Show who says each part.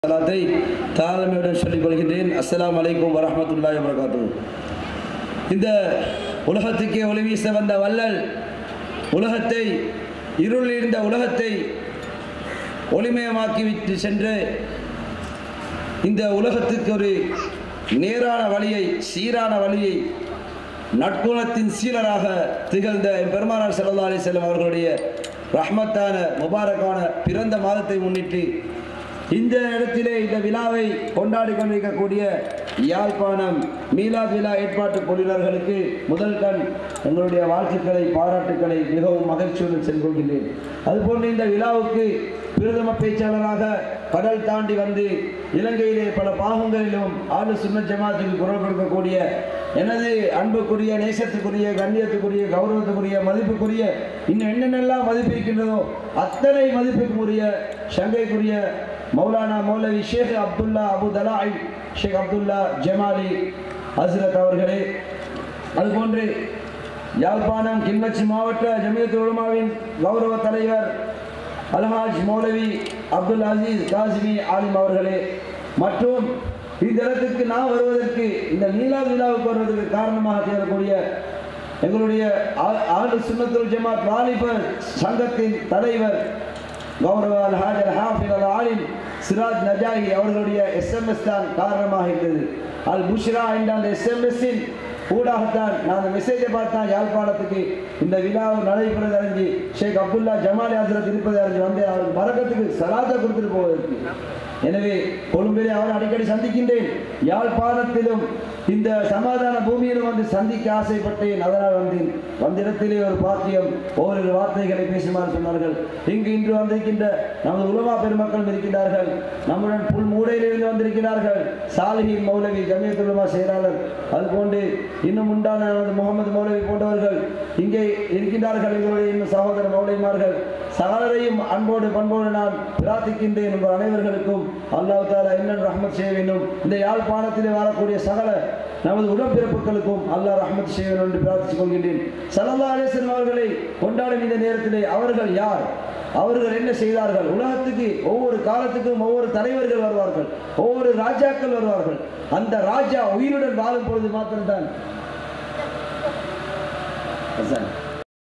Speaker 1: சலாத்தை தாழ்மையுடன் சொல்லிக் கொள்கின்றேன் அஸ்ஸலாமு அலைக்கும் வரஹ்மத்துல்லாஹி வபரகாத்துஹு இந்த உலகத்துக்கே ஒளி வீச வந்த வள்ளல் உலகத்தை இருள் இருந்த உலகத்தை ஒளிமயமாக்கி விட்டு சென்று இந்த உலகத்துக்கு ஒரு நேரான வழியை சீரான வழியை நட்குணத்தின் சீலராக திகழ்ந்த பெருமானார் ஸல்லல்லாஹு அலைஹி வஸல்லம் அவர்களுடைய ரஹ்மத்தான முபாரக்கான பிறந்த மாதத்தை முன்னிட்டு இந்த இடத்திலே இந்த விழாவை கொண்டாடி கொண்டிருக்கக்கூடிய யாழ்ப்பாணம் மீலாத் விழா ஏற்பாட்டு குழுவினர்களுக்கு முதல் கண் எங்களுடைய வாழ்த்துக்களை பாராட்டுக்களை மிகவும் மகிழ்ச்சியுடன் செல்கொள்கின்றேன் அதுபோன்று இந்த விழாவுக்கு பிரதம பேச்சாளராக கடல் தாண்டி வந்து இலங்கையிலே பல பாகங்களிலும் ஆளு சுன்ன ஜமாத்துக்கு குரல் கொடுக்கக்கூடிய எனது அன்புக்குரிய நேசத்துக்குரிய கண்ணியத்துக்குரிய கௌரவத்துக்குரிய மதிப்புக்குரிய இன்னும் என்னென்னலாம் மதிப்பு இருக்கின்றதோ அத்தனை மதிப்புக்குரிய சங்கைக்குரிய மௌலானா மௌலவி ஷேக் அப்துல்லா அபு தலாய் ஷேக் அப்துல்லா ஜமாலி ஹசரத் அவர்களே அதுபோன்று யாழ்ப்பாணம் கிளிநொச்சி மாவட்ட ஜமியத் உலமாவின் கௌரவ தலைவர் அல்ஹாஜ் மௌலவி அப்துல் அசீஸ் காசிமி ஆலிம் அவர்களே மற்றும் இந்த இடத்துக்கு நான் வருவதற்கு இந்த நீலா விழாவுக்கு வருவதற்கு காரணமாக தேரக்கூடிய எங்களுடைய ஆ- ஆளு சுன்னத்துல் ஜமாத் வாலிபர் சங்கத்தின் தலைவர் கௌரவ அல்ஹாஜ் அல் ஹாஃபில் அல் ஆலிம் சிராஜ் நஜாயி அவர்களுடைய எஸ்எம்எஸ் தான் காரணமாக இருந்தது அல் புஷ்ரா என்ற அந்த எஸ்எம்எஸ்ஸின் ஊடாகத்தான் நான் அந்த மெசேஜை பார்த்தா யாழ்ப்பாணத்துக்கு இந்த விழாவை நடைபெறுவது அறிஞ்சு ஷேக் அப்துல்லா ஜமாலி ஹசரத் இருப்பதை அறிஞ்சு வந்து அவருக்கு மறக்கத்துக்கு சலாத்தை கொடுத்துட்டு போவதற்கு எனவே கொழும்பிலே அவர் அடிக்கடி சந்திக்கின்றேன் யாழ்ப்பாணத்திலும் இந்த சமாதான பூமியிலும் வந்து சந்திக்க ஆசைப்பட்டேன் அதனால் வந்தேன் வந்திடத்திலே ஒரு பாக்கியம் ஓரிரு வார்த்தைகளை பேசுமாறு சொன்னார்கள் இங்கு இன்று வந்திருக்கின்ற நமது உலமா பெருமக்களும் இருக்கின்றார்கள் நம்முடன் புல் மூடையிலிருந்து வந்திருக்கிறார்கள் சாலிஹின் மௌலவி ஜமியத் உலமா செயலாளர் அதுபோன்று இன்னும் உண்டான நமது முகமது மௌலவி போன்றவர்கள் இங்கே இருக்கின்றார்கள் எங்களுடைய இன்னும் சகோதர மௌலிமார்கள் சகலரையும் அன்போடு பண்போடு நான் பிரார்த்திக்கின்றேன் உங்கள் அனைவர்களுக்கும் அல்லாஹ் தாலா என்ன ரஹ்மத் செய்ய வேண்டும் இந்த யாழ்ப்பாணத்திலே வாழக்கூடிய சகல நமது உடன்பிறப்புகளுக்கும் அல்லாஹ் ரஹ்மத் செய்ய வேண்டும் என்று பிரார்த்தித்துக் கொள்கின்றேன் சல்லல்லா அலிஸ்லாம் அவர்களை கொண்டாடும் இந்த நேரத்திலே அவர்கள் யார் அவர்கள் என்ன செய்தார்கள் உலகத்துக்கு ஒவ்வொரு காலத்துக்கும் ஒவ்வொரு தலைவர்கள் வருவார்கள் ஒவ்வொரு ராஜாக்கள் வருவார்கள் அந்த ராஜா உயிருடன் வாழும் பொழுது மாத்திரம்தான் ஹசன்